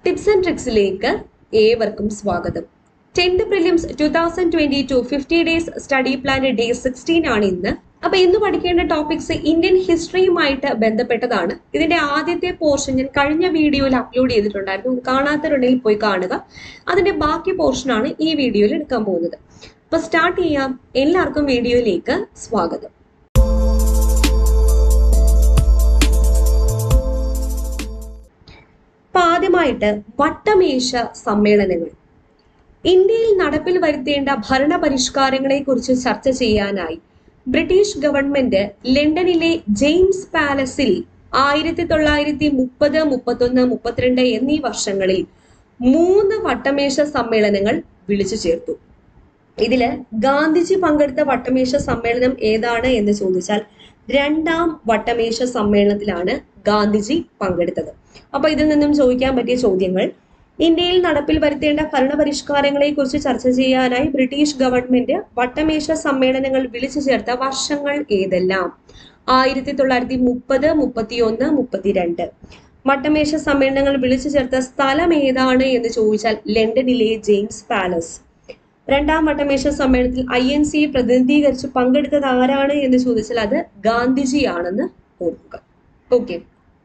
tips and ട്രിക്സിലേക്ക് ഏവർക്കും സ്വാഗതം tenth prelims two thousand twenty two fifty days study plan day sixteen ആണ് ഇന്ന് അപ്പൊ ഇന്ന് പഠിക്കേണ്ട ടോപ്പിക്സ് ഇന്ത്യൻ ഹിസ്റ്ററിയുമായിട്ട് ബന്ധപ്പെട്ടതാണ് ഇതിന്റെ ആദ്യത്തെ പോർഷൻ ഞാൻ കഴിഞ്ഞ വീഡിയോയിൽ അപ്ലോഡ് ചെയ്തിട്ടുണ്ടായിരുന്നു കാണാത്തവരുണ്ടെങ്കിൽ പോയി കാണുക അതിന്റെ ബാക്കി പോർഷനാണ് ഈ വീഡിയോയിൽ എടുക്കാൻ പോകുന്നത് അപ്പൊ സ്റ്റാർട്ട് ചെയ്യാം എല്ലാവർക്കും വീഡിയോയിലേക്ക് സ്വാഗതം അപ്പൊ ആദ്യമായിട്ട് വട്ടമേശ സമ്മേളനങ്ങൾ ഇന്ത്യയിൽ നടപ്പിൽ വരുത്തേണ്ട ഭരണ പരിഷ്കാരങ്ങളെ കുറിച്ച് ചർച്ച ചെയ്യാനായി ബ്രിട്ടീഷ് ഗവൺമെന്റ് ലണ്ടനിലെ ജെയിംസ് പാലസിൽ ആയിരത്തി തൊള്ളായിരത്തി മുപ്പത് മുപ്പത്തൊന്ന് മുപ്പത്തിരണ്ട് എന്നീ വർഷങ്ങളിൽ മൂന്ന് വട്ടമേശ സമ്മേളനങ്ങൾ വിളിച്ചു ചേർത്തു ഇതില് ഗാന്ധിജി പങ്കെടുത്ത വട്ടമേശ സമ്മേളനം ഏതാണ് എന്ന് ചോദിച്ചാൽ രണ്ടാം വട്ടമേശ സമ്മേളനത്തിലാണ് ഗാന്ധിജി പങ്കെടുത്തത് അപ്പൊ ഇതിൽ നിന്നും ചോദിക്കാൻ പറ്റിയ ചോദ്യങ്ങൾ ഇന്ത്യയിൽ നടപ്പിൽ വരുത്തേണ്ട ഭരണപരിഷ്കാരങ്ങളെ കുറിച്ച് ചർച്ച ചെയ്യാനായി ബ്രിട്ടീഷ് ഗവൺമെന്റ് വട്ടമേശ സമ്മേളനങ്ങൾ വിളിച്ചു ചേർത്ത വർഷങ്ങൾ ഏതെല്ലാം ആയിരത്തി തൊള്ളായിരത്തി മുപ്പത് മുപ്പത്തിയൊന്ന് മുപ്പത്തിരണ്ട് വട്ടമേശ സമ്മേളനങ്ങൾ വിളിച്ചു ചേർത്ത സ്ഥലം ഏതാണ് എന്ന് ചോദിച്ചാൽ ലണ്ടനിലെ ജെയിംസ് പാലസ് രണ്ടാം വട്ടമേശ സമ്മേളനത്തിൽ ഐ എൻ സിയെ പ്രതിനിധീകരിച്ച് പങ്കെടുത്തത് ആരാണ് എന്ന് ചോദിച്ചാൽ അത് ഗാന്ധിജിയാണെന്ന് ഓർക്കുക ഓക്കെ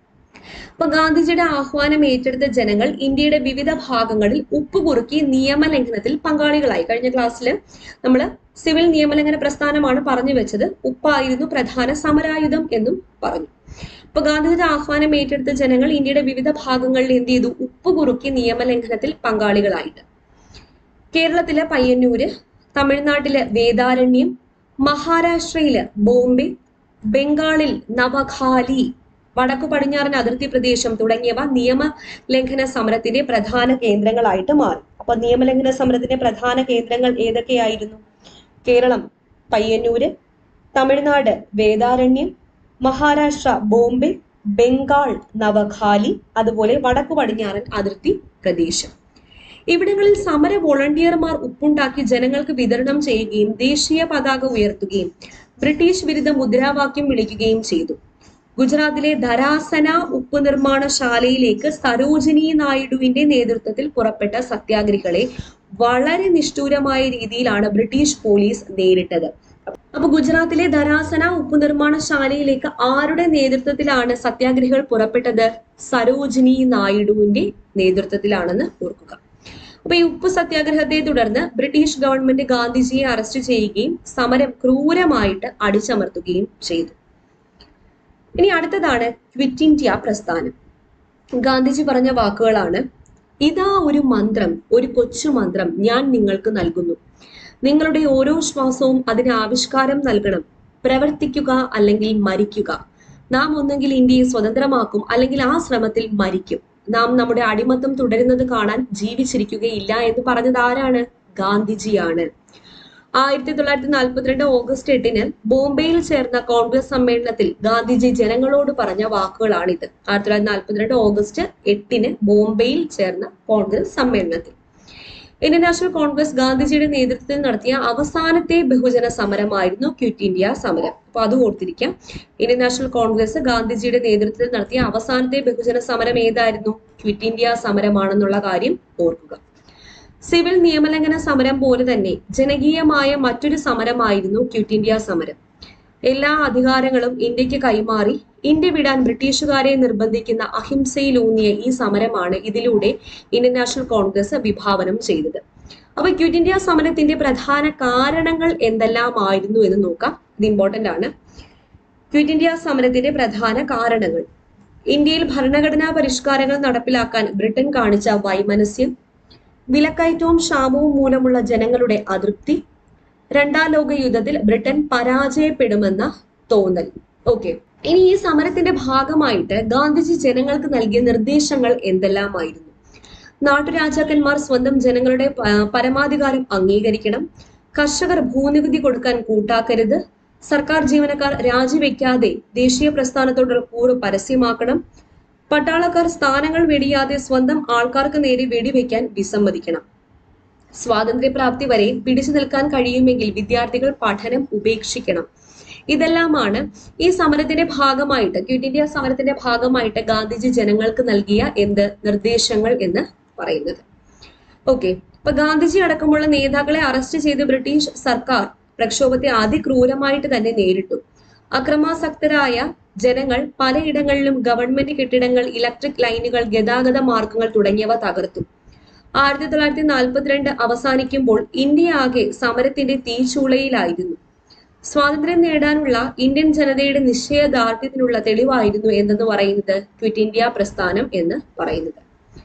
അപ്പൊ ഗാന്ധിജിയുടെ ആഹ്വാനം ഏറ്റെടുത്ത ജനങ്ങൾ ഇന്ത്യയുടെ വിവിധ ഭാഗങ്ങളിൽ ഉപ്പ് കുറുക്കി നിയമലംഘനത്തിൽ പങ്കാളികളായി കഴിഞ്ഞ ക്ലാസ്സിൽ നമ്മൾ സിവിൽ നിയമലംഘന പ്രസ്ഥാനമാണ് പറഞ്ഞു വെച്ചത് ഉപ്പായിരുന്നു പ്രധാന സമരായുധം എന്നും പറഞ്ഞു അപ്പൊ ഗാന്ധിജിയുടെ ആഹ്വാനം ഏറ്റെടുത്ത ജനങ്ങൾ ഇന്ത്യയുടെ വിവിധ ഭാഗങ്ങളിൽ എന്ത് ചെയ്തു ഉപ്പ് കുറുക്കി നിയമലംഘനത്തിൽ പങ്കാളികളായിട്ട് കേരളത്തിലെ പയ്യന്നൂര് തമിഴ്നാട്ടിലെ വേദാരണ്യം മഹാരാഷ്ട്രയില് ബോംബെ ബംഗാളിൽ നവഖാലി വടക്കു പടിഞ്ഞാറൻ അതിർത്തി പ്രദേശം തുടങ്ങിയവ നിയമലംഘന സമരത്തിന്റെ പ്രധാന കേന്ദ്രങ്ങളായിട്ട് മാറി അപ്പൊ നിയമലംഘന സമരത്തിന്റെ പ്രധാന കേന്ദ്രങ്ങൾ ഏതൊക്കെയായിരുന്നു കേരളം പയ്യന്നൂര് തമിഴ്നാട് വേദാരണ്യം മഹാരാഷ്ട്ര ബോംബെ ബംഗാൾ നവഖാലി അതുപോലെ വടക്കു പടിഞ്ഞാറൻ അതിർത്തി പ്രദേശം ഇവിടങ്ങളിൽ സമര വോളണ്ടിയർമാർ ഉപ്പുണ്ടാക്കി ജനങ്ങൾക്ക് വിതരണം ചെയ്യുകയും ദേശീയ പതാക ഉയർത്തുകയും ബ്രിട്ടീഷ് വിരുദ്ധ മുദ്രാവാക്യം വിളിക്കുകയും ചെയ്തു ഗുജറാത്തിലെ ധരാസന ഉപ്പ് നിർമ്മാണശാലയിലേക്ക് സരോജിനി നായിഡുവിന്റെ നേതൃത്വത്തിൽ പുറപ്പെട്ട സത്യാഗ്രഹികളെ വളരെ നിഷ്ഠൂരമായ രീതിയിലാണ് ബ്രിട്ടീഷ് പോലീസ് നേരിട്ടത് അപ്പൊ ഗുജറാത്തിലെ ധരാസന ഉപ്പ് നിർമ്മാണശാലയിലേക്ക് ആരുടെ നേതൃത്വത്തിലാണ് സത്യാഗ്രഹികൾ പുറപ്പെട്ടത് സരോജിനി നായിഡുവിന്റെ നേതൃത്വത്തിലാണെന്ന് ഓർക്കുക അപ്പൊ ഈ ഉപ്പ് സത്യാഗ്രഹത്തെ തുടർന്ന് ബ്രിട്ടീഷ് ഗവൺമെന്റ് ഗാന്ധിജിയെ അറസ്റ്റ് ചെയ്യുകയും സമരം ക്രൂരമായിട്ട് അടിച്ചമർത്തുകയും ചെയ്തു ഇനി അടുത്തതാണ് ക്വിറ്റ് ഇന്ത്യ പ്രസ്ഥാനം ഗാന്ധിജി പറഞ്ഞ വാക്കുകളാണ് ഇതാ ഒരു മന്ത്രം ഒരു കൊച്ചു മന്ത്രം ഞാൻ നിങ്ങൾക്ക് നൽകുന്നു നിങ്ങളുടെ ഓരോ ശ്വാസവും അതിന് ആവിഷ്കാരം നൽകണം പ്രവർത്തിക്കുക അല്ലെങ്കിൽ മരിക്കുക നാം ഒന്നെങ്കിൽ ഇന്ത്യയെ സ്വതന്ത്രമാക്കും അല്ലെങ്കിൽ ആ ശ്രമത്തിൽ മരിക്കും നാം നമ്മുടെ അടിമത്തം തുടരുന്നത് കാണാൻ ജീവിച്ചിരിക്കുകയില്ല എന്ന് പറഞ്ഞത് ആരാണ് ഗാന്ധിജിയാണ് ആയിരത്തി തൊള്ളായിരത്തി നാൽപ്പത്തിരണ്ട് ഓഗസ്റ്റ് എട്ടിന് ബോംബെയിൽ ചേർന്ന കോൺഗ്രസ് സമ്മേളനത്തിൽ ഗാന്ധിജി ജനങ്ങളോട് പറഞ്ഞ വാക്കുകളാണിത് ആയിരത്തി തൊള്ളായിരത്തി നാൽപ്പത്തിരണ്ട് ഓഗസ്റ്റ് എട്ടിന് ബോംബെയിൽ ചേർന്ന കോൺഗ്രസ് സമ്മേളനത്തിൽ ഇന്ത്യൻ നാഷണൽ കോൺഗ്രസ് ഗാന്ധിജിയുടെ നേതൃത്വത്തിൽ നടത്തിയ അവസാനത്തെ ബഹുജന സമരമായിരുന്നു ക്വിറ്റ് ഇന്ത്യ സമരം അപ്പൊ അത് ഓർത്തിരിക്കാം ഇന്ത്യൻ നാഷണൽ കോൺഗ്രസ് ഗാന്ധിജിയുടെ നേതൃത്വത്തിൽ നടത്തിയ അവസാനത്തെ ബഹുജന സമരം ഏതായിരുന്നു ക്വിറ്റ് ഇന്ത്യ സമരമാണെന്നുള്ള കാര്യം ഓർക്കുക സിവിൽ നിയമലംഘന സമരം പോലെ തന്നെ ജനകീയമായ മറ്റൊരു സമരമായിരുന്നു ക്വിറ്റ് ഇന്ത്യ സമരം എല്ലാ അധികാരങ്ങളും ഇന്ത്യക്ക് കൈമാറി ഇന്ത്യ വിടാൻ ബ്രിട്ടീഷുകാരെ നിർബന്ധിക്കുന്ന അഹിംസയിലൂന്നിയ ഈ സമരമാണ് ഇതിലൂടെ ഇന്ത്യൻ നാഷണൽ കോൺഗ്രസ് വിഭാവനം ചെയ്തത് അപ്പൊ ക്വിറ്റ് ഇന്ത്യ സമരത്തിന്റെ പ്രധാന കാരണങ്ങൾ എന്തെല്ലാമായിരുന്നു എന്ന് നോക്കാം ഇത് ഇമ്പോർട്ടന്റ് ആണ് ക്വിറ്റ് ഇന്ത്യ സമരത്തിന്റെ പ്രധാന കാരണങ്ങൾ ഇന്ത്യയിൽ ഭരണഘടനാ പരിഷ്കാരങ്ങൾ നടപ്പിലാക്കാൻ ബ്രിട്ടൻ കാണിച്ച വൈമനസ്യം വിലക്കയറ്റവും ക്ഷാമവും മൂലമുള്ള ജനങ്ങളുടെ അതൃപ്തി രണ്ടാം ലോക യുദ്ധത്തിൽ ബ്രിട്ടൻ പരാജയപ്പെടുമെന്ന തോന്നൽ ഓക്കെ ഇനി ഈ സമരത്തിന്റെ ഭാഗമായിട്ട് ഗാന്ധിജി ജനങ്ങൾക്ക് നൽകിയ നിർദ്ദേശങ്ങൾ എന്തെല്ലാമായിരുന്നു നാട്ടുരാജാക്കന്മാർ സ്വന്തം ജനങ്ങളുടെ പരമാധികാരം അംഗീകരിക്കണം കർഷകർ ഭൂനികുതി കൊടുക്കാൻ കൂട്ടാക്കരുത് സർക്കാർ ജീവനക്കാർ രാജിവെക്കാതെ ദേശീയ പ്രസ്ഥാനത്തോടുള്ള കൂറ് പരസ്യമാക്കണം പട്ടാളക്കാർ സ്ഥാനങ്ങൾ വെടിയാതെ സ്വന്തം ആൾക്കാർക്ക് നേരെ വെടിവെക്കാൻ വിസമ്മതിക്കണം സ്വാതന്ത്ര്യപ്രാപ്തി വരെ പിടിച്ചു നിൽക്കാൻ കഴിയുമെങ്കിൽ വിദ്യാർത്ഥികൾ പഠനം ഉപേക്ഷിക്കണം ഇതെല്ലാമാണ് ഈ സമരത്തിന്റെ ഭാഗമായിട്ട് ക്വിറ്റ് ഇന്ത്യ സമരത്തിന്റെ ഭാഗമായിട്ട് ഗാന്ധിജി ജനങ്ങൾക്ക് നൽകിയ എന്ത് നിർദ്ദേശങ്ങൾ എന്ന് പറയുന്നത് ഓക്കെ അപ്പൊ ഗാന്ധിജി അടക്കമുള്ള നേതാക്കളെ അറസ്റ്റ് ചെയ്ത് ബ്രിട്ടീഷ് സർക്കാർ പ്രക്ഷോഭത്തെ അതിക്രൂരമായിട്ട് തന്നെ നേരിട്ടു അക്രമാസക്തരായ ജനങ്ങൾ പലയിടങ്ങളിലും ഗവൺമെന്റ് കെട്ടിടങ്ങൾ ഇലക്ട്രിക് ലൈനുകൾ ഗതാഗത മാർഗങ്ങൾ തുടങ്ങിയവ തകർത്തു ആയിരത്തി തൊള്ളായിരത്തി നാൽപ്പത്തിരണ്ട് അവസാനിക്കുമ്പോൾ ഇന്ത്യ ആകെ സമരത്തിന്റെ തീച്ചൂളയിലായിരുന്നു സ്വാതന്ത്ര്യം നേടാനുള്ള ഇന്ത്യൻ ജനതയുടെ നിശ്ചയദാർഢ്യത്തിനുള്ള തെളിവായിരുന്നു എന്തെന്ന് പറയുന്നത് ക്വിറ്റ് ഇന്ത്യ പ്രസ്ഥാനം എന്ന് പറയുന്നത്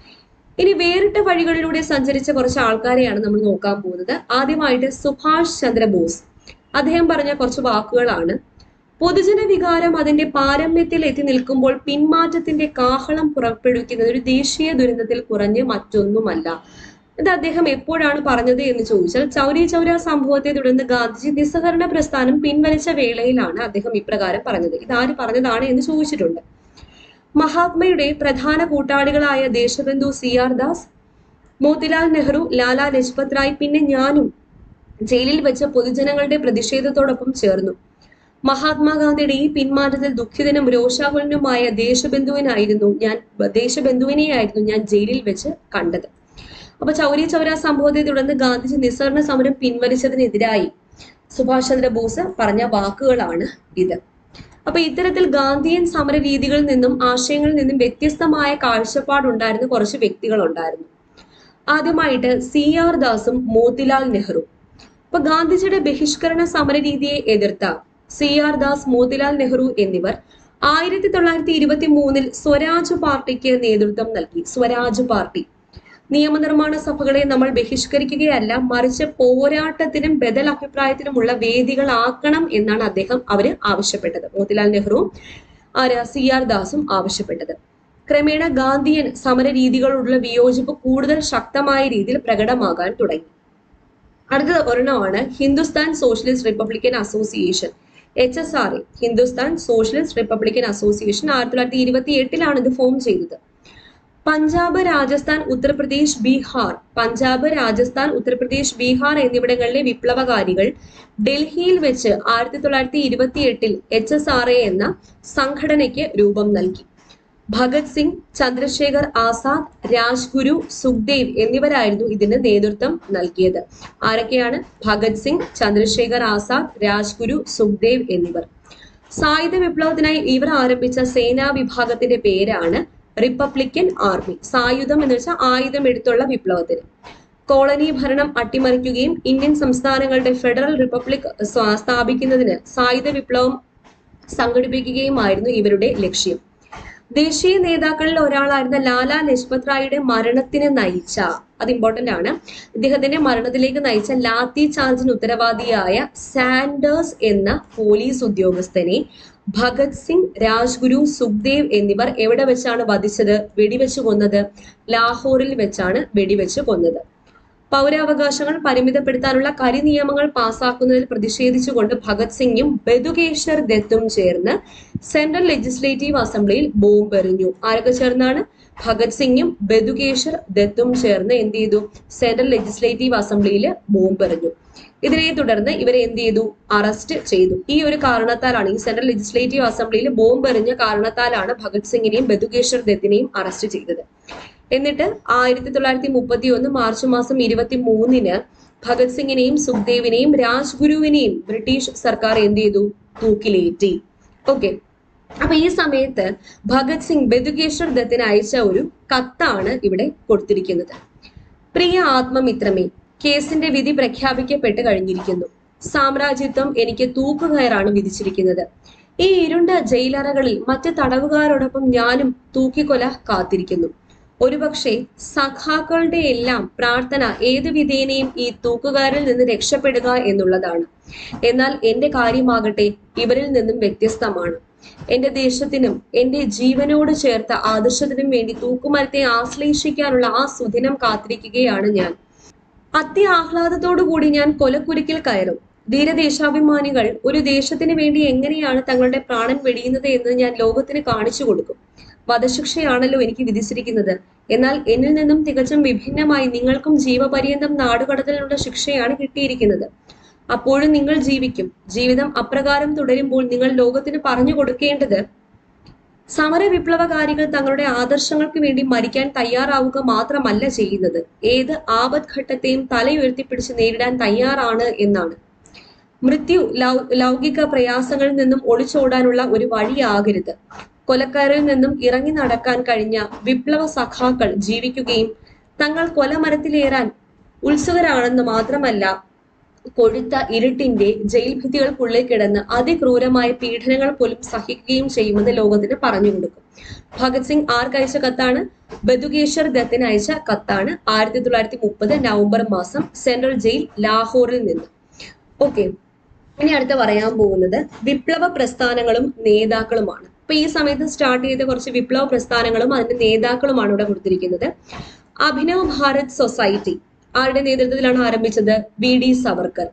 ഇനി വേറിട്ട വഴികളിലൂടെ സഞ്ചരിച്ച കുറച്ച് ആൾക്കാരെയാണ് നമ്മൾ നോക്കാൻ പോകുന്നത് ആദ്യമായിട്ട് സുഭാഷ് ചന്ദ്രബോസ് അദ്ദേഹം പറഞ്ഞ കുറച്ച് വാക്കുകളാണ് പൊതുജന വികാരം അതിന്റെ പാരമ്യത്തിൽ എത്തി നിൽക്കുമ്പോൾ പിന്മാറ്റത്തിന്റെ കാഹളം പുറപ്പെടുവിക്കുന്നത് ഒരു ദേശീയ ദുരന്തത്തിൽ കുറഞ്ഞ് മറ്റൊന്നുമല്ല ഇത് അദ്ദേഹം എപ്പോഴാണ് പറഞ്ഞത് എന്ന് ചോദിച്ചാൽ ചൗരി ചൗര സംഭവത്തെ തുടർന്ന് ഗാന്ധിജി നിസ്സഹകരണ പ്രസ്ഥാനം പിൻവലിച്ച വേളയിലാണ് അദ്ദേഹം ഇപ്രകാരം പറഞ്ഞത് ഇതാര് പറഞ്ഞതാണ് എന്ന് ചോദിച്ചിട്ടുണ്ട് മഹാത്മയുടെ പ്രധാന കൂട്ടാളികളായ ദേശബന്ധു സി ആർ ദാസ് മോത്തിലാൽ നെഹ്റു ലാലാ ലജ്പത് റായ് പിന്നെ ഞാനും ജയിലിൽ വെച്ച പൊതുജനങ്ങളുടെ പ്രതിഷേധത്തോടൊപ്പം ചേർന്നു മഹാത്മാഗാന്ധിയുടെ ഈ പിന്മാറ്റത്തിൽ ദുഃഖിതനും രോഷാകുലനുമായ ദേശബന്ധുവിനായിരുന്നു ഞാൻ ദേശബന്ധുവിനെയായിരുന്നു ഞാൻ ജയിലിൽ വെച്ച് കണ്ടത് അപ്പൊ ചൗരി ചൗര സംഭവത്തെ തുടർന്ന് ഗാന്ധിജി നിസ്സഹരണ സമരം പിൻവലിച്ചതിനെതിരായി സുഭാഷ് ചന്ദ്രബോസ് പറഞ്ഞ വാക്കുകളാണ് ഇത് അപ്പൊ ഇത്തരത്തിൽ ഗാന്ധിയൻ സമര രീതികളിൽ നിന്നും ആശയങ്ങളിൽ നിന്നും വ്യത്യസ്തമായ കാഴ്ചപ്പാടുണ്ടായിരുന്ന കുറച്ച് വ്യക്തികൾ ഉണ്ടായിരുന്നു ആദ്യമായിട്ട് സി ആർ ദാസും മോത്തിലാൽ നെഹ്റു അപ്പൊ ഗാന്ധിജിയുടെ ബഹിഷ്കരണ സമര രീതിയെ എതിർത്ത സി ആർ ദാസ് മോത്തിലാൽ നെഹ്റു എന്നിവർ ആയിരത്തി തൊള്ളായിരത്തി ഇരുപത്തി മൂന്നിൽ സ്വരാജ് പാർട്ടിക്ക് നേതൃത്വം നൽകി സ്വരാജ് പാർട്ടി നിയമനിർമ്മാണ സഭകളെ നമ്മൾ ബഹിഷ്കരിക്കുകയല്ല മറിച്ച് പോരാട്ടത്തിനും ബദൽ അഭിപ്രായത്തിനുമുള്ള വേദികളാക്കണം എന്നാണ് അദ്ദേഹം അവര് ആവശ്യപ്പെട്ടത് മോത്തിലാൽ നെഹ്റുവും ആര് സി ആർ ദാസും ആവശ്യപ്പെട്ടത് ക്രമേണ ഗാന്ധിയൻ സമര രീതികളോടുള്ള വിയോജിപ്പ് കൂടുതൽ ശക്തമായ രീതിയിൽ പ്രകടമാകാൻ തുടങ്ങി അടുത്ത ഒരെണ്ണമാണ് Hindustan Socialist Republican Association H S R A Hindustan Socialist Republican Association ആയിരത്തി തൊള്ളായിരത്തി ഇരുപത്തി എട്ടിലാണ് ഇത് ഫോം ചെയ്തത് പഞ്ചാബ് രാജസ്ഥാൻ ഉത്തർപ്രദേശ് ബീഹാർ പഞ്ചാബ് രാജസ്ഥാൻ ഉത്തർപ്രദേശ് ബീഹാർ എന്നിവിടങ്ങളിലെ വിപ്ലവകാരികൾ ഡൽഹിയിൽ വെച്ച് ആയിരത്തി തൊള്ളായിരത്തി ഇരുപത്തി എട്ടിൽ എച്ച് എസ് ആർ എ എന്ന സംഘടനയ്ക്ക് രൂപം നൽകി ഭഗത് സിംഗ് ചന്ദ്രശേഖർ ആസാദ് രാജ്ഗുരു സുഖ്ദേവ് എന്നിവരായിരുന്നു ഇതിന് നേതൃത്വം നൽകിയത് ആരൊക്കെയാണ് ഭഗത് സിംഗ് ചന്ദ്രശേഖർ ആസാദ് രാജ്ഗുരു സുഖ്ദേവ് എന്നിവർ സായുധ വിപ്ലവത്തിനായി ഇവർ ആരംഭിച്ച സേനാ വിഭാഗത്തിന്റെ പേരാണ് റിപ്പബ്ലിക്കൻ ആർമി സായുധം എന്ന് വെച്ചാൽ ആയുധം എടുത്തുള്ള വിപ്ലവത്തിന് കോളനി ഭരണം അട്ടിമറിക്കുകയും ഇന്ത്യൻ സംസ്ഥാനങ്ങളുടെ ഫെഡറൽ റിപ്പബ്ലിക് സ്വാ- സ്ഥാപിക്കുന്നതിന് സായുധ വിപ്ലവം സംഘടിപ്പിക്കുകയുമായിരുന്നു ഇവരുടെ ലക്ഷ്യം ദേശീയ നേതാക്കളിൽ ഒരാളായിരുന്ന ലാലാ ലജ്പത് റായിയുടെ മരണത്തിന് നയിച്ച അത് ഇമ്പോർട്ടന്റ് ആണ് ഇദ്ദേഹത്തിന്റെ മരണത്തിലേക്ക് നയിച്ച ലാത്തി ചാർജിന് ഉത്തരവാദിയായ സാൻഡേഴ്സ് എന്ന പോലീസ് ഉദ്യോഗസ്ഥനെ ഭഗത് സിംഗ് രാജ്ഗുരു സുഖ്ദേവ് എന്നിവർ എവിടെ വെച്ചാണ് വധിച്ചത് വെടിവെച്ച് കൊന്നത് ലാഹോറിൽ വെച്ചാണ് വെടിവെച്ച് കൊന്നത് പൗരാവകാശങ്ങൾ പരിമിതപ്പെടുത്താനുള്ള കരിനിയമങ്ങൾ പാസാക്കുന്നതിൽ പ്രതിഷേധിച്ചുകൊണ്ട് ഭഗത് സിംഗും ബതുകേശ്വർ ദത്തും ചേർന്ന് സെൻട്രൽ ലെജിസ്ലേറ്റീവ് അസംബ്ലിയിൽ ബോംബ് എറിഞ്ഞു ആരൊക്കെ ചേർന്നാണ് ഭഗത് സിംഗും ബതുകേശ്വർ ദത്തും ചേർന്ന് എന്ത് ചെയ്തു സെൻട്രൽ ലെജിസ്ലേറ്റീവ് അസംബ്ലിയിൽ ബോംബ് എറിഞ്ഞു ഇതിനെ തുടർന്ന് ഇവരെ എന്ത് ചെയ്തു അറസ്റ്റ് ചെയ്തു ഈ ഒരു കാരണത്താലാണ് ഈ സെൻട്രൽ ലെജിസ്ലേറ്റീവ് അസംബ്ലിയിൽ ബോംബ് എറിഞ്ഞ കാരണത്താലാണ് ഭഗത് സിംഗിനെയും ബതുകേശ്വർ ദത്തിനെയും അറസ്റ്റ് ചെയ്തത് എന്നിട്ട് ആയിരത്തി തൊള്ളായിരത്തി മുപ്പത്തി ഒന്ന് മാർച്ച് മാസം ഇരുപത്തി മൂന്നിന് ഭഗത് സിംഗിനെയും സുഖ്ദേവിനെയും രാജ്ഗുരുവിനെയും ബ്രിട്ടീഷ് സർക്കാർ എന്ത് ചെയ്തു തൂക്കിലേറ്റി ഓക്കെ അപ്പൊ ഈ സമയത്ത് ഭഗത് സിംഗ് ബതുകേശ്വർ ദത്തിന് അയച്ച ഒരു കത്താണ് ഇവിടെ കൊടുത്തിരിക്കുന്നത് പ്രിയ ആത്മമിത്രമേ കേസിന്റെ വിധി പ്രഖ്യാപിക്കപ്പെട്ട് കഴിഞ്ഞിരിക്കുന്നു സാമ്രാജ്യത്വം എനിക്ക് തൂക്കുകയറാണ് വിധിച്ചിരിക്കുന്നത് ഈ ഇരുണ്ട ജയിലറകളിൽ മറ്റ് തടവുകാരോടൊപ്പം ഞാനും തൂക്കിക്കൊല കാത്തിരിക്കുന്നു ഒരുപക്ഷെ സഖാക്കളുടെ എല്ലാം പ്രാർത്ഥന ഏത് വിധേനയും ഈ തൂക്കുകാരിൽ നിന്ന് രക്ഷപ്പെടുക എന്നുള്ളതാണ് എന്നാൽ എന്റെ കാര്യമാകട്ടെ ഇവരിൽ നിന്നും വ്യത്യസ്തമാണ് എന്റെ ദേശത്തിനും എന്റെ ജീവനോട് ചേർത്ത ആദർശത്തിനും വേണ്ടി തൂക്കുമരത്തെ ആശ്ലേഷിക്കാനുള്ള ആ സുദിനം കാത്തിരിക്കുകയാണ് ഞാൻ അത്യ ആഹ്ലാദത്തോടു കൂടി ഞാൻ കൊലക്കുരുക്കിൽ കയറും ധീരദേശാഭിമാനികൾ ഒരു ദേശത്തിന് വേണ്ടി എങ്ങനെയാണ് തങ്ങളുടെ പ്രാണൻ വെടിയുന്നത് എന്ന് ഞാൻ ലോകത്തിന് കാണിച്ചു കൊടുക്കും വധശിക്ഷയാണല്ലോ എനിക്ക് വിധിച്ചിരിക്കുന്നത് എന്നാൽ എന്നിൽ നിന്നും തികച്ചും വിഭിന്നമായി നിങ്ങൾക്കും ജീവപര്യന്തം നാടുകടത്തലിനുള്ള ശിക്ഷയാണ് കിട്ടിയിരിക്കുന്നത് അപ്പോഴും നിങ്ങൾ ജീവിക്കും ജീവിതം അപ്രകാരം തുടരുമ്പോൾ നിങ്ങൾ ലോകത്തിന് പറഞ്ഞു കൊടുക്കേണ്ടത് സമര വിപ്ലവകാരികൾ തങ്ങളുടെ ആദർശങ്ങൾക്ക് വേണ്ടി മരിക്കാൻ തയ്യാറാവുക മാത്രമല്ല ചെയ്യുന്നത് ഏത് ആപത്ഘട്ടത്തെയും തലയുയർത്തിപ്പിടിച്ച് നേരിടാൻ തയ്യാറാണ് എന്നാണ് മൃത്യു ലൗ ലൗകിക പ്രയാസങ്ങളിൽ നിന്നും ഒളിച്ചോടാനുള്ള ഒരു വഴിയാകരുത് കൊലക്കാരിൽ നിന്നും ഇറങ്ങി നടക്കാൻ കഴിഞ്ഞ വിപ്ലവ സഖാക്കൾ ജീവിക്കുകയും തങ്ങൾ കൊലമരത്തിലേറാൻ ഉത്സുകരാണെന്ന് മാത്രമല്ല കൊഴുത്ത ഇരുട്ടിന്റെ ജയിൽ ഭിത്തികൾക്കുള്ളിൽ കിടന്ന് അതിക്രൂരമായ പീഡനങ്ങൾ പോലും സഹിക്കുകയും ചെയ്യുമെന്ന് ലോകത്തിന് പറഞ്ഞു കൊടുക്കും ഭഗത് സിംഗ് ആർക്കയച്ച കത്താണ് ബദുകേശ്വർ ദത്തിന് അയച്ച കത്താണ് ആയിരത്തി തൊള്ളായിരത്തി മുപ്പത് നവംബർ മാസം സെൻട്രൽ ജയിൽ ലാഹോറിൽ നിന്ന് ഓക്കെ ഇനി അടുത്ത പറയാൻ പോകുന്നത് വിപ്ലവ പ്രസ്ഥാനങ്ങളും നേതാക്കളുമാണ് അപ്പൊ ഈ സമയത്ത് സ്റ്റാർട്ട് ചെയ്ത കുറച്ച് വിപ്ലവ പ്രസ്ഥാനങ്ങളും അതിന്റെ നേതാക്കളുമാണ് ഇവിടെ കൊടുത്തിരിക്കുന്നത് അഭിനവ് ഭാരത് സൊസൈറ്റി ആരുടെ നേതൃത്വത്തിലാണ് ആരംഭിച്ചത് V D Savarkar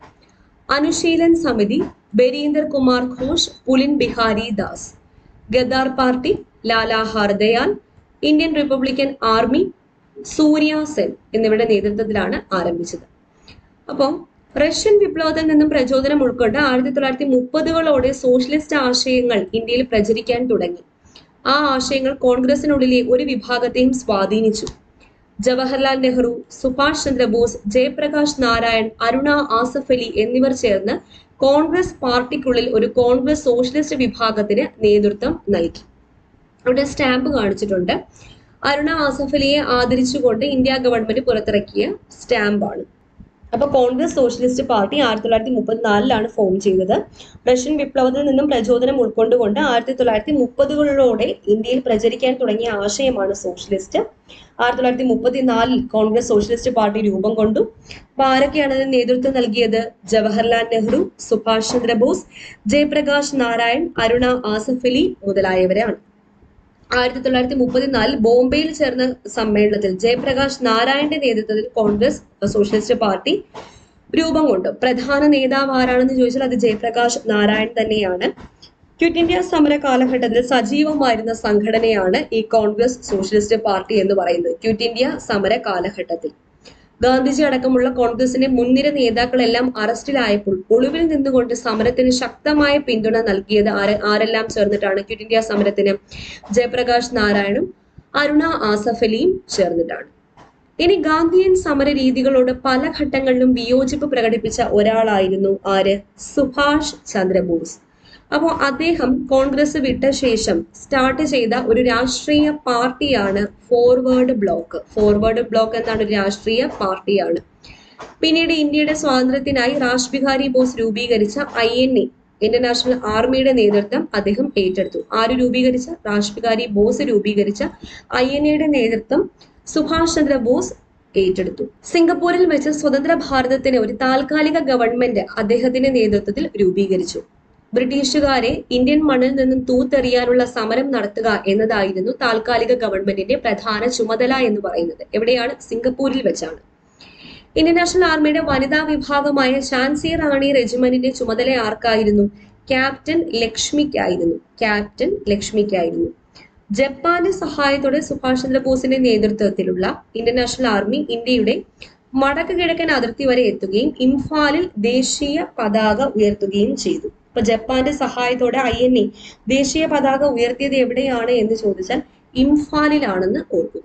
Anushilan Samiti Barindra Kumar Ghosh Pulin Behari Das Ghadar Party Lala Hardayal Indian Republican Army Surya Sen എന്നിവരുടെ നേതൃത്വത്തിലാണ് ആരംഭിച്ചത് അപ്പം റഷ്യൻ വിപ്ലവത്തിൽ നിന്നും പ്രചോദനം ഉൾക്കൊണ്ട് ആയിരത്തി തൊള്ളായിരത്തി മുപ്പതുകളോടെ സോഷ്യലിസ്റ്റ് ആശയങ്ങൾ ഇന്ത്യയിൽ പ്രചരിക്കാൻ തുടങ്ങി ആ ആശയങ്ങൾ കോൺഗ്രസിനുള്ളിലെ ഒരു വിഭാഗത്തെയും സ്വാധീനിച്ചു ജവഹർലാൽ നെഹ്റു സുഭാഷ് ചന്ദ്രബോസ് ജയപ്രകാശ് നാരായൺ അരുണ ആസഫ് അലി എന്നിവർ ചേർന്ന് കോൺഗ്രസ് പാർട്ടിക്കുള്ളിൽ ഒരു കോൺഗ്രസ് സോഷ്യലിസ്റ്റ് വിഭാഗത്തിന് നേതൃത്വം നൽകി അവിടെ സ്റ്റാമ്പ് കാണിച്ചിട്ടുണ്ട് അരുണ ആസഫ് അലിയെ ആദരിച്ചുകൊണ്ട് ഇന്ത്യ ഗവൺമെന്റ് പുറത്തിറക്കിയ സ്റ്റാമ്പാണ് അപ്പൊ കോൺഗ്രസ് സോഷ്യലിസ്റ്റ് പാർട്ടി ആയിരത്തി തൊള്ളായിരത്തി മുപ്പത്തിനാലിലാണ് ഫോം ചെയ്തത് റഷ്യൻ വിപ്ലവത്തിൽ നിന്നും പ്രചോദനം ഉൾക്കൊണ്ടുകൊണ്ട് ആയിരത്തി തൊള്ളായിരത്തി മുപ്പതുകളിലോടെ ഇന്ത്യയിൽ പ്രചരിക്കാൻ തുടങ്ങിയ ആശയമാണ് സോഷ്യലിസ്റ്റ് ആയിരത്തി തൊള്ളായിരത്തി മുപ്പത്തിനാലിൽ കോൺഗ്രസ് സോഷ്യലിസ്റ്റ് പാർട്ടി രൂപം കൊണ്ടു അപ്പൊ ആരൊക്കെയാണ് അതിന് നേതൃത്വം നൽകിയത് ജവഹർലാൽ നെഹ്റു സുഭാഷ് ചന്ദ്രബോസ് ജയപ്രകാശ് നാരായൺ അരുണ ആസഫ് അലി മുതലായവരാണ് ആയിരത്തി തൊള്ളായിരത്തി മുപ്പത്തിനാലിൽ ബോംബെയിൽ ചേർന്ന സമ്മേളനത്തിൽ ജയപ്രകാശ് നാരായണന്റെ നേതൃത്വത്തിൽ കോൺഗ്രസ് സോഷ്യലിസ്റ്റ് പാർട്ടി രൂപം കൊണ്ടു പ്രധാന നേതാവ് ആരാണെന്ന് ചോദിച്ചാൽ അത് ജയപ്രകാശ് നാരായൺ തന്നെയാണ് ക്വിറ്റ് ഇന്ത്യ സമര കാലഘട്ടത്തിൽ സജീവമായിരുന്ന സംഘടനയാണ് ഈ കോൺഗ്രസ് സോഷ്യലിസ്റ്റ് പാർട്ടി എന്ന് പറയുന്നത് ക്വിറ്റ് ഇന്ത്യ സമര കാലഘട്ടത്തിൽ ഗാന്ധിജി അടക്കമുള്ള കോൺഗ്രസിന്റെ മുൻനിര നേതാക്കളെല്ലാം അറസ്റ്റിലായപ്പോൾ ഒളിവിൽ നിന്നുകൊണ്ട് സമരത്തിന് ശക്തമായ പിന്തുണ നൽകിയത് ആരെ ആരെല്ലാം ചേർന്നിട്ടാണ് ക്വിറ്റ് ഇന്ത്യ സമരത്തിന് ജയപ്രകാശ് നാരായണും അരുണ ആസഫ് അലിയും ചേർന്നിട്ടാണ് ഇനി ഗാന്ധിയൻ സമര രീതികളോട് പല ഘട്ടങ്ങളിലും വിയോജിപ്പ് പ്രകടിപ്പിച്ച ഒരാളായിരുന്നു ആര് സുഭാഷ് ചന്ദ്രബോസ് അപ്പോൾ അദ്ദേഹം കോൺഗ്രസ് വിട്ട ശേഷം സ്റ്റാർട്ട് ചെയ്ത ഒരു രാഷ്ട്രീയ പാർട്ടിയാണ് ഫോർവേഡ് ബ്ലോക്ക് ഫോർവേഡ് ബ്ലോക്ക് എന്നാണ് ഒരു രാഷ്ട്രീയ പാർട്ടിയാണ് പിന്നീട് ഇന്ത്യയുടെ സ്വാതന്ത്ര്യത്തിനായി രാജ് ബിഹാരി ബോസ് രൂപീകരിച്ച ഐ എൻ എ ഇന്റർനാഷണൽ ആർമിയുടെ നേതൃത്വം അദ്ദേഹം ഏറ്റെടുത്തു ആര് രൂപീകരിച്ച രാജ് ബിഹാരി ബോസ് രൂപീകരിച്ച ഐ എൻ എയുടെ നേതൃത്വം സുഭാഷ് ചന്ദ്ര ബോസ് ഏറ്റെടുത്തു സിംഗപ്പൂരിൽ വെച്ച് സ്വതന്ത്ര ഭാരതത്തിന് ഒരു താൽക്കാലിക ഗവൺമെന്റ് അദ്ദേഹത്തിന്റെ നേതൃത്വത്തിൽ രൂപീകരിച്ചു ബ്രിട്ടീഷുകാരെ ഇന്ത്യൻ മണ്ണിൽ നിന്നും തൂത്തെറിയാനുള്ള സമരം നടത്തുക എന്നതായിരുന്നു താൽക്കാലിക ഗവൺമെന്റിന്റെ പ്രധാന ചുമതല എന്ന് പറയുന്നത് എവിടെയാണ് സിംഗപ്പൂരിൽ വെച്ചാണ് ഇന്ത്യൻ നാഷണൽ ആർമിയുടെ വനിതാ വിഭാഗമായ ഝാൻസി റാണി റെജിമെന്റിന്റെ ചുമതല ആർക്കായിരുന്നു ക്യാപ്റ്റൻ ലക്ഷ്മിക്കായിരുന്നു ക്യാപ്റ്റൻ ലക്ഷ്മിക്കായിരുന്നു ജപ്പാന്റെ സഹായത്തോടെ സുഭാഷ് ചന്ദ്രബോസിന്റെ നേതൃത്വത്തിലുള്ള ഇന്ത്യൻ നാഷണൽ ആർമി ഇന്ത്യയുടെ വടക്ക് കിഴക്കൻ അതിർത്തി വരെ എത്തുകയും ഇംഫാലിൽ ദേശീയ പതാക ഉയർത്തുകയും ചെയ്തു ഇപ്പൊ ജപ്പാന്റെ സഹായത്തോടെ ഐ എൻ എ ദേശീയ പതാക ഉയർത്തിയത് എവിടെയാണ് എന്ന് ചോദിച്ചാൽ ഇംഫാലിലാണെന്ന് ഓർക്കുക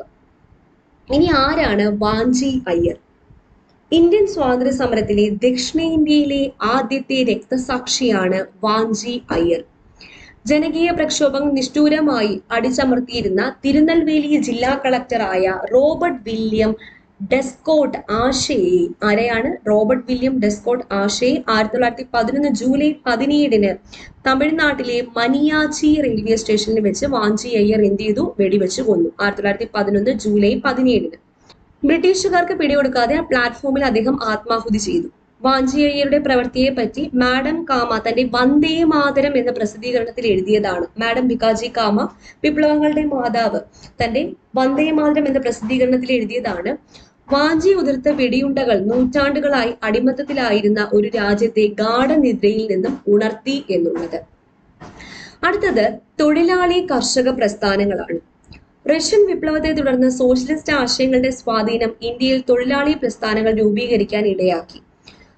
ഇനി ആരാണ് വാഞ്ചി അയ്യർ ഇന്ത്യൻ സ്വാതന്ത്ര്യ സമരത്തിലെ ദക്ഷിണേന്ത്യയിലെ ആദ്യത്തെ രക്തസാക്ഷിയാണ് വാഞ്ചി അയ്യർ ജനകീയ പ്രക്ഷോഭം നിഷ്ഠൂരമായി അടിച്ചമർത്തിയിരുന്ന തിരുനെൽവേലി ജില്ലാ കളക്ടറായ റോബർട്ട് വില്യം ഡെസ്കോട്ട് ആഷയെ ആരെയാണ് റോബർട്ട് വില്യം ഡെസ്കോട്ട് ആഷയെ ആയിരത്തി തൊള്ളായിരത്തി പതിനൊന്ന് ജൂലൈ പതിനേഴിന് തമിഴ്നാട്ടിലെ മനിയാച്ചി റെയിൽവേ സ്റ്റേഷനിൽ വെച്ച് വാഞ്ചി അയ്യർ എന്ത് ചെയ്തു വെടിവെച്ച് കൊന്നു ആയിരത്തി തൊള്ളായിരത്തി പതിനൊന്ന് ജൂലൈ പതിനേഴിന് ബ്രിട്ടീഷുകാർക്ക് പിടികൊടുക്കാതെ ആ പ്ലാറ്റ്ഫോമിൽ അദ്ദേഹം ആത്മാഹുതി ചെയ്തു വാഞ്ചി അയ്യരുടെ പ്രവൃത്തിയെ പറ്റി മാഡം കാമ തന്റെ വന്ദേ മാതരം എന്ന പ്രസിദ്ധീകരണത്തിൽ എഴുതിയതാണ് മാഡം ഭിക്കാജി കാമ വിപ്ലവങ്ങളുടെ മാതാവ് തന്റെ വന്ദേ മാതരം എന്ന പ്രസിദ്ധീകരണത്തിൽ എഴുതിയതാണ് വാഞ്ചി ഉതിർത്ത വെടിയുണ്ടകൾ നൂറ്റാണ്ടുകളായി അടിമത്തത്തിലായിരുന്ന ഒരു രാജ്യത്തെ ഗാഠനിദ്രയിൽ നിന്നും ഉണർത്തി എന്നുള്ളത് അടുത്തത് തൊഴിലാളി കർഷക പ്രസ്ഥാനങ്ങളാണ് റഷ്യൻ വിപ്ലവത്തെ തുടർന്ന് സോഷ്യലിസ്റ്റ് ആശയങ്ങളുടെ സ്വാധീനം ഇന്ത്യയിൽ തൊഴിലാളി പ്രസ്ഥാനങ്ങൾ രൂപീകരിക്കാൻ ഇടയാക്കി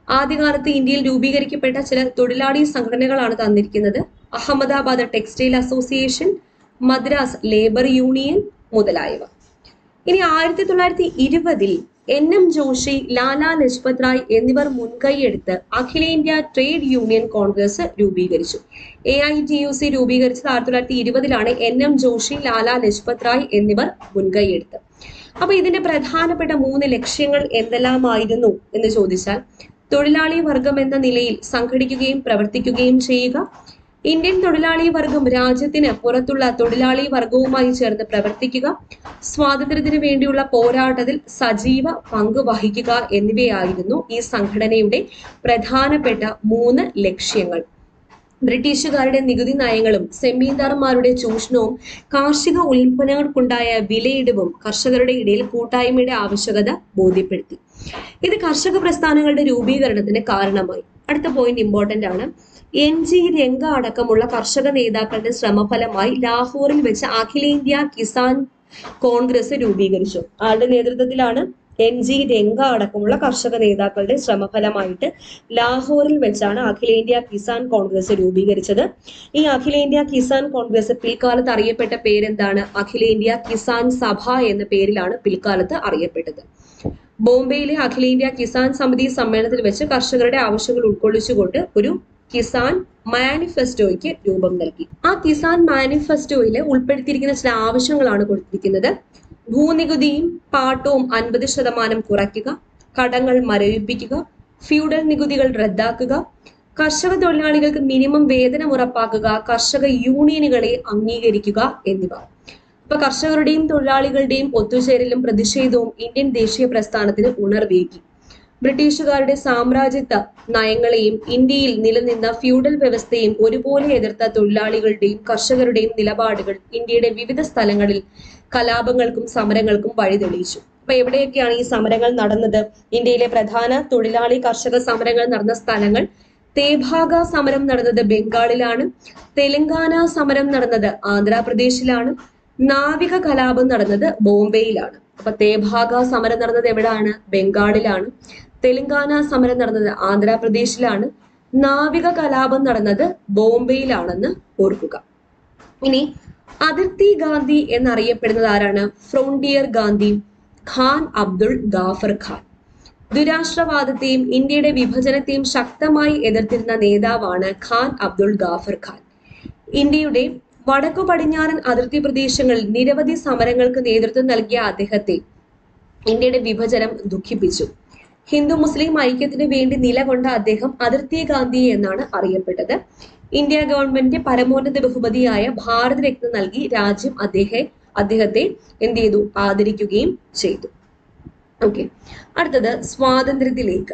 ആദ്യകാലത്ത് ഇന്ത്യയിൽ രൂപീകരിക്കപ്പെട്ട ചില തൊഴിലാളി സംഘടനകളാണ് തന്നിരിക്കുന്നത് Ahmedabad Textile Association Madras Labour Union മുതലായവ ഇനി ആയിരത്തി തൊള്ളായിരത്തി ഇരുപതിൽ എൻ എം ജോഷി ലാലാ ലജ്പത് റായ് എന്നിവർ മുൻകൈയെടുത്ത് അഖിലേന്ത്യാ ട്രേഡ് യൂണിയൻ കോൺഗ്രസ് രൂപീകരിച്ചു A I T U C രൂപീകരിച്ചത് ആയിരത്തി തൊള്ളായിരത്തി ഇരുപതിലാണ് എൻ എം ജോഷി ലാലാ ലജ്പത് റായ് എന്നിവർ മുൻകൈയെടുത്ത് അപ്പൊ ഇതിന്റെ പ്രധാനപ്പെട്ട മൂന്ന് ലക്ഷ്യങ്ങൾ എന്തെല്ലാമായിരുന്നു എന്ന് ചോദിച്ചാൽ തൊഴിലാളി വർഗം എന്ന നിലയിൽ സംഘടിക്കുകയും പ്രവർത്തിക്കുകയും ചെയ്യുക ഇന്ത്യൻ തൊഴിലാളി വർഗം രാജ്യത്തിന് പുറത്തുള്ള തൊഴിലാളി വർഗവുമായി ചേർന്ന് പ്രവർത്തിക്കുക സ്വാതന്ത്ര്യത്തിന് വേണ്ടിയുള്ള പോരാട്ടത്തിൽ സജീവ പങ്ക് വഹിക്കുക എന്നിവയായിരുന്നു ഈ സംഘടനയുടെ പ്രധാനപ്പെട്ട മൂന്ന് ലക്ഷ്യങ്ങൾ ബ്രിട്ടീഷുകാരുടെ നികുതി നയങ്ങളും സെമീന്ദാർമാരുടെ ചൂഷണവും കാർഷിക ഉൽപ്പന്നങ്ങൾക്കുണ്ടായ വിലയിടിവും കർഷകരുടെ ഇടയിൽ കൂട്ടായ്മയുടെ ആവശ്യകത ബോധ്യപ്പെടുത്തി ഇത് കർഷക പ്രസ്ഥാനങ്ങളുടെ രൂപീകരണത്തിന് കാരണമായി അടുത്ത പോയിന്റ് ഇമ്പോർട്ടന്റ് ആണ് എൻ ജി രംഗ അടക്കമുള്ള കർഷക നേതാക്കളുടെ ശ്രമഫലമായി ലാഹോറിൽ വെച്ച് അഖിലേന്ത്യാ കിസാൻ കോൺഗ്രസ് രൂപീകരിച്ചു ആരുടെ നേതൃത്വത്തിലാണ് എൻ ജി രംഗ അടക്കമുള്ള കർഷക നേതാക്കളുടെ ശ്രമഫലമായിട്ട് ലാഹോറിൽ വെച്ചാണ് അഖിലേന്ത്യാ കിസാൻ കോൺഗ്രസ് രൂപീകരിച്ചത് ഈ അഖിലേന്ത്യാ കിസാൻ കോൺഗ്രസ് പിൽക്കാലത്ത് അറിയപ്പെട്ട പേരെന്താണ് അഖിലേന്ത്യാ കിസാൻ സഭ എന്ന പേരിലാണ് പിൽക്കാലത്ത് അറിയപ്പെട്ടത് ബോംബെയിലെ അഖിലേന്ത്യാ കിസാൻ സമിതി സമ്മേളനത്തിൽ വെച്ച് കർഷകരുടെ ആവശ്യങ്ങൾ ഉൾക്കൊള്ളിച്ചുകൊണ്ട് ഒരു കിസാൻ മാനിഫെസ്റ്റോയ്ക്ക് രൂപം നൽകി ആ കിസാൻ മാനിഫെസ്റ്റോയിൽ ഉൾപ്പെടുത്തിയിരിക്കുന്ന ചില ആവശ്യങ്ങളാണ് കൊടുത്തിരിക്കുന്നത് ഭൂനികുതിയും പാട്ടവും അൻപത് ശതമാനം കുറയ്ക്കുക കടങ്ങൾ മരവിപ്പിക്കുക ഫ്യൂഡൽ നികുതികൾ റദ്ദാക്കുക കർഷക തൊഴിലാളികൾക്ക് മിനിമം വേതനം ഉറപ്പാക്കുക കർഷക യൂണിയനുകളെ അംഗീകരിക്കുക എന്നിവ ഇപ്പൊ കർഷകരുടെയും തൊഴിലാളികളുടെയും ഒത്തുചേരലും പ്രതിഷേധവും ഇന്ത്യൻ ദേശീയ പ്രസ്ഥാനത്തിന് ഉണർവേകി ബ്രിട്ടീഷുകാരുടെ സാമ്രാജ്യത്വ നയങ്ങളെയും ഇന്ത്യയിൽ നിലനിന്ന ഫ്യൂഡൽ വ്യവസ്ഥയും ഒരുപോലെ എതിർത്ത തൊഴിലാളികളുടെയും കർഷകരുടെയും നിലപാടുകൾ ഇന്ത്യയുടെ വിവിധ സ്ഥലങ്ങളിൽ കലാപങ്ങൾക്കും സമരങ്ങൾക്കും വഴി തെളിയിച്ചു അപ്പൊ എവിടെയൊക്കെയാണ് ഈ സമരങ്ങൾ നടന്നത് ഇന്ത്യയിലെ പ്രധാന തൊഴിലാളി കർഷക സമരങ്ങൾ നടന്ന സ്ഥലങ്ങൾ തേഭാഗ സമരം നടന്നത് ബംഗാളിലാണ് തെലങ്കാന സമരം നടന്നത് ആന്ധ്രാപ്രദേശിലാണ് നാവിക കലാപം നടന്നത് ബോംബെയിലാണ് അപ്പൊ തേഭാഗ സമരം നടന്നത് എവിടാണ് ബംഗാളിലാണ് തെലങ്കാന സമരം നടന്നത് ആന്ധ്രാപ്രദേശിലാണ് നാവിക കലാപം നടന്നത് ബോംബെയിലാണെന്ന് ഓർക്കുക ഇനി അതിർത്തി ഗാന്ധി എന്നറിയപ്പെടുന്നത് ആരാണ് ഫ്രോണ്ടിയർ ഗാന്ധി ഖാൻ അബ്ദുൾ ഗാഫർ ഖാൻ ദുരാഷ്ട്രവാദത്തെയും ഇന്ത്യയുടെ വിഭജനത്തെയും ശക്തമായി എതിർത്തിരുന്ന നേതാവാണ് ഖാൻ അബ്ദുൾ ഗാഫർ ഖാൻ ഇന്ത്യയുടെ വടക്കു പടിഞ്ഞാറൻ അതിർത്തി പ്രദേശങ്ങളിൽ നിരവധി സമരങ്ങൾക്ക് നേതൃത്വം നൽകിയ അദ്ദേഹത്തെ ഇന്ത്യയുടെ വിഭജനം ദുഃഖിപ്പിച്ചു ഹിന്ദു മുസ്ലിം ഐക്യത്തിന് വേണ്ടി നിലകൊണ്ട അദ്ദേഹം അതിർത്തി ഗാന്ധി എന്നാണ് അറിയപ്പെട്ടത് ഇന്ത്യ ഗവൺമെന്റ് പരമോന്നത ബഹുമതിയായ ഭാരത് രത്ന നൽകി രാജ്യം അദ്ദേഹെ അദ്ദേഹത്തെ എന്ത് ചെയ്തു ആദരിക്കുകയും ചെയ്തു ഓക്കെ അടുത്തത് സ്വാതന്ത്ര്യത്തിലേക്ക്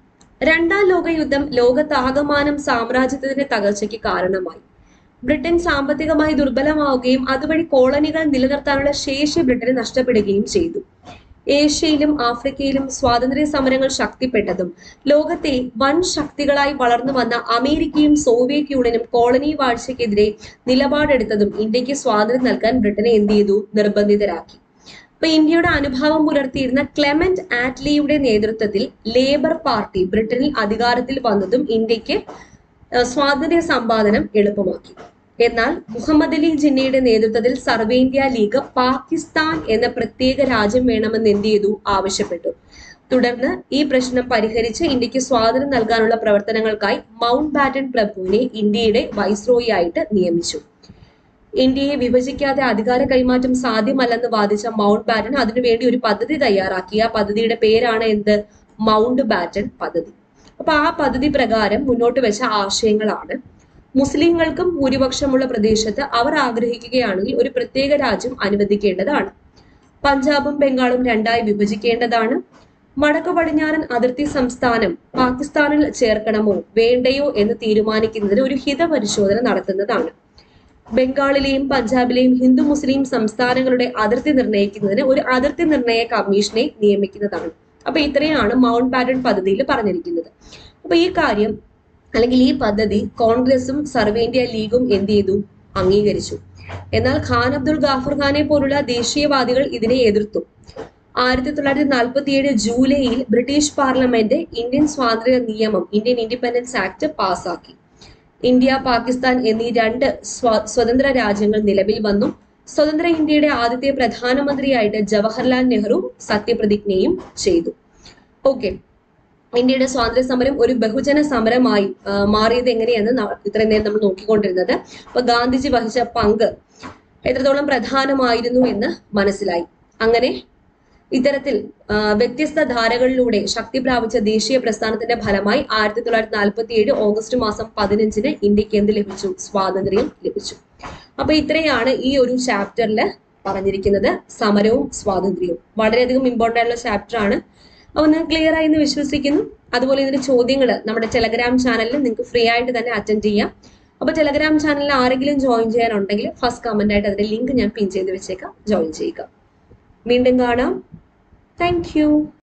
രണ്ടാം ലോക യുദ്ധം ലോകത്താകമാനം സാമ്രാജ്യത്തിന്റെ തകർച്ചയ്ക്ക് കാരണമായി ബ്രിട്ടൻ സാമ്പത്തികമായി ദുർബലമാവുകയും അതുവഴി കോളനികൾ നിലനിർത്താനുള്ള ശേഷി ബ്രിട്ടന് നഷ്ടപ്പെടുകയും ചെയ്തു ഏഷ്യയിലും ആഫ്രിക്കയിലും സ്വാതന്ത്ര്യ സമരങ്ങൾ ശക്തിപ്പെട്ടതും ലോകത്തെ വൻ ശക്തികളായി വളർന്നു വന്ന അമേരിക്കയും സോവിയറ്റ് യൂണിയനും കോളനി വാഴ്ചയ്ക്കെതിരെ നിലപാടെടുത്തതും ഇന്ത്യക്ക് സ്വാതന്ത്ര്യം നൽകാൻ ബ്രിട്ടനെ എന്ത് ചെയ്തു നിർബന്ധിതരാക്കി അപ്പൊ ഇന്ത്യയുടെ അനുഭാവം പുലർത്തിയിരുന്ന ക്ലെമന്റ് ആറ്റ്ലിയുടെ നേതൃത്വത്തിൽ ലേബർ പാർട്ടി ബ്രിട്ടനിൽ അധികാരത്തിൽ വന്നതും ഇന്ത്യക്ക് ഏഹ് സ്വാതന്ത്ര്യ സമ്പാദനം എളുപ്പമാക്കി എന്നാൽ മുഹമ്മദ് അലി ജിന്നയുടെ നേതൃത്വത്തിൽ സർവേന്ത്യ ലീഗ് പാകിസ്ഥാൻ എന്ന പ്രത്യേക രാജ്യം വേണമെന്ന് എന്ത് ചെയ്തു ആവശ്യപ്പെട്ടു തുടർന്ന് ഈ പ്രശ്നം പരിഹരിച്ച് ഇന്ത്യക്ക് സ്വാതന്ത്ര്യം നൽകാനുള്ള പ്രവർത്തനങ്ങൾക്കായി മൗണ്ട് ബാറ്റൻ പ്രഭുവിനെ ഇന്ത്യയുടെ വൈസ്രോയി ആയിട്ട് നിയമിച്ചു ഇന്ത്യയെ വിഭജിക്കാതെ അധികാര കൈമാറ്റം സാധ്യമല്ലെന്ന് വാദിച്ച മൗണ്ട് ബാറ്റൻ അതിനുവേണ്ടി ഒരു പദ്ധതി തയ്യാറാക്കി ആ പദ്ധതിയുടെ പേരാണ് എന്ത് മൗണ്ട് ബാറ്റൻ പദ്ധതി അപ്പൊ ആ പദ്ധതി പ്രകാരം മുന്നോട്ട് വെച്ച ആശയങ്ങളാണ് മുസ്ലിങ്ങൾക്കും ഭൂരിപക്ഷമുള്ള പ്രദേശത്ത് അവർ ആഗ്രഹിക്കുകയാണെങ്കിൽ ഒരു പ്രത്യേക രാജ്യം അനുവദിക്കേണ്ടതാണ് പഞ്ചാബും ബംഗാളും രണ്ടായി വിഭജിക്കേണ്ടതാണ് വടക്കു പടിഞ്ഞാറൻ അതിർത്തി സംസ്ഥാനം പാകിസ്ഥാനിൽ ചേർക്കണമോ വേണ്ടയോ എന്ന് തീരുമാനിക്കുന്നതിന് ഒരു ഹിതപരിശോധന നടത്തുന്നതാണ് ബംഗാളിലെയും പഞ്ചാബിലെയും ഹിന്ദു മുസ്ലിം സംസ്ഥാനങ്ങളുടെ അതിർത്തി നിർണ്ണയിക്കുന്നതിന് ഒരു അതിർത്തി നിർണയ കമ്മീഷനെ നിയമിക്കുന്നതാണ് അപ്പൊ ഇത്രയാണ് മൗണ്ട് ബാറ്റൺ പദ്ധതിയിൽ പറഞ്ഞിരിക്കുന്നത് അപ്പൊ ഈ കാര്യം അല്ലെങ്കിൽ ഈ പദ്ധതി കോൺഗ്രസും സർവേന്ത്യ ലീഗും എന്ത് ചെയ്തു അംഗീകരിച്ചു എന്നാൽ ഖാൻ അബ്ദുൾ ഗാഫർ ഖാനെ പോലുള്ള ദേശീയവാദികൾ ഇതിനെ എതിർത്തു ആയിരത്തി തൊള്ളായിരത്തി നാൽപ്പത്തി ഏഴ് ജൂലൈയിൽ ബ്രിട്ടീഷ് പാർലമെന്റ് ഇന്ത്യൻ സ്വാതന്ത്ര്യ നിയമം ഇന്ത്യൻ ഇൻഡിപെൻഡൻസ് ആക്ട് പാസാക്കി ഇന്ത്യ പാകിസ്ഥാൻ എന്നീ രണ്ട് സ്വ- സ്വതന്ത്ര രാജ്യങ്ങൾ നിലവിൽ വന്നു സ്വതന്ത്ര ഇന്ത്യയുടെ ആദ്യത്തെ പ്രധാനമന്ത്രിയായിട്ട് ജവഹർലാൽ നെഹ്റു സത്യപ്രതിജ്ഞയും ചെയ്തു ഓക്കെ ഇന്ത്യയുടെ സ്വാതന്ത്ര്യ സമരം ഒരു ബഹുജന സമരമായി ആ, മാറിയത് എങ്ങനെയെന്ന് ന- ഇത്രയും നേരം നമ്മൾ നോക്കിക്കൊണ്ടിരുന്നത് അപ്പൊ ഗാന്ധിജി വഹിച്ച പങ്ക് എത്രത്തോളം പ്രധാനമായിരുന്നു എന്ന് മനസ്സിലായി അങ്ങനെ ഇത്തരത്തിൽ ആ, വ്യത്യസ്ത ധാരകളിലൂടെ ശക്തി പ്രാപിച്ച ദേശീയ പ്രസ്ഥാനത്തിന്റെ ഫലമായി ആയിരത്തി തൊള്ളായിരത്തി നാൽപ്പത്തി ഏഴ് ഓഗസ്റ്റ് മാസം പതിനഞ്ചിന് ഇന്ത്യക്ക് എന്ത് ലഭിച്ചു സ്വാതന്ത്ര്യം ലഭിച്ചു അപ്പൊ ഇത്രയാണ് ഈ ഒരു ചാപ്റ്ററിൽ പറഞ്ഞിരിക്കുന്നത് സമരവും സ്വാതന്ത്ര്യവും വളരെയധികം ഇമ്പോർട്ടൻ്റ് ആയിട്ടുള്ള ചാപ്റ്റർ ആണ് അപ്പൊ നിങ്ങൾക്ക് ക്ലിയർ ആയി എന്ന് വിശ്വസിക്കുന്നു അതുപോലെ ഇതിന്റെ ചോദ്യങ്ങൾ നമ്മുടെ ടെലഗ്രാം ചാനലിൽ നിങ്ങൾക്ക് ഫ്രീ ആയിട്ട് തന്നെ അറ്റൻഡ് ചെയ്യാം അപ്പൊ ടെലഗ്രാം ചാനലിൽ ആരെങ്കിലും ജോയിൻ ചെയ്യാനുണ്ടെങ്കിൽ ഫസ്റ്റ് കമന്റ് ആയിട്ട് അതിന്റെ ലിങ്ക് ഞാൻ പിൻ ചെയ്ത് വെച്ചേക്കാം ജോയിൻ ചെയ്യുക വീണ്ടും കാണാം താങ്ക് യു